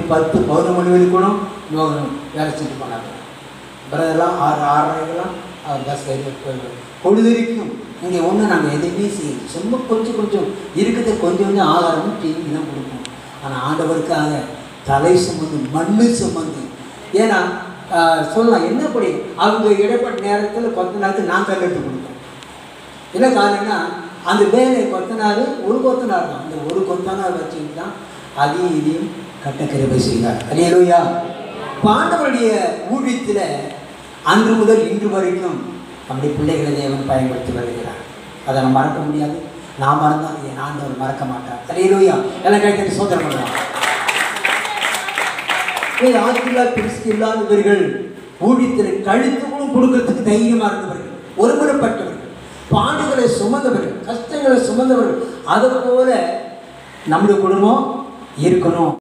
பத்து பதினொரு மணி வரைக்கும் இவங்க வேலை செஞ்சு போனாங்க பிரதர்லாம் ஆறு ஆறரைக்கெல்லாம் பஸ் ஏறி போயிடுவோம் பொழுதுரிக்கும் இங்கே ஒன்றும் நாங்கள் எதுவுமே செய்யல சும்மா கொஞ்சம் கொஞ்சம் இருக்கிறது கொஞ்சம் கொஞ்சம் ஆகாரமும் டிவி தான் கொடுப்போம் ஆனால் ஆண்டவருக்காக தலை சுமந்து மண்ணு சுமந்து ஏன்னா ஆஹ், சொல்லலாம் என்ன படி அவங்க இடைப்பட்ட நேரத்தில் கொஞ்ச நேரத்துக்கு நான் கல்லெடுத்து கொடுப்பேன் என்ன காரணம்னா அந்த வேலை கொத்தனார் ஒரு கொத்தனார் தான் அந்த ஒரு கொத்தனார் வச்சுக்கிட்டு தான் அதையும் இதையும் கட்ட கிருபை செய்தார் அலையலூயா பாண்டவருடைய ஊழியத்தில் அன்று முதல் இன்று வரைக்கும் நம்முடைய பிள்ளைகளை தேவன் பயன்படுத்தி வருகிறார் அதை நம்ம மறக்க முடியாது நான் மறந்தால் என் ஆண்டவர் மறக்க மாட்டார் அலையலூயா எல்லாம் கைத்தறி சோதனை பண்ணுவாங்க ஆட்களா பிரிஸ்து இல்லாதவர்கள் ஊழியத்தில் கழுத்துகளும் கொடுக்கறதுக்கு தைரியமா இருந்தவர்கள் ஒருமுறைப்பட்டவர்கள் பாடுகளை சுமந்தவர்கள் கஷ்டங்களை சுமந்தவர்கள் அதை போல நம்முடைய குடும்பம் இருக்கணும்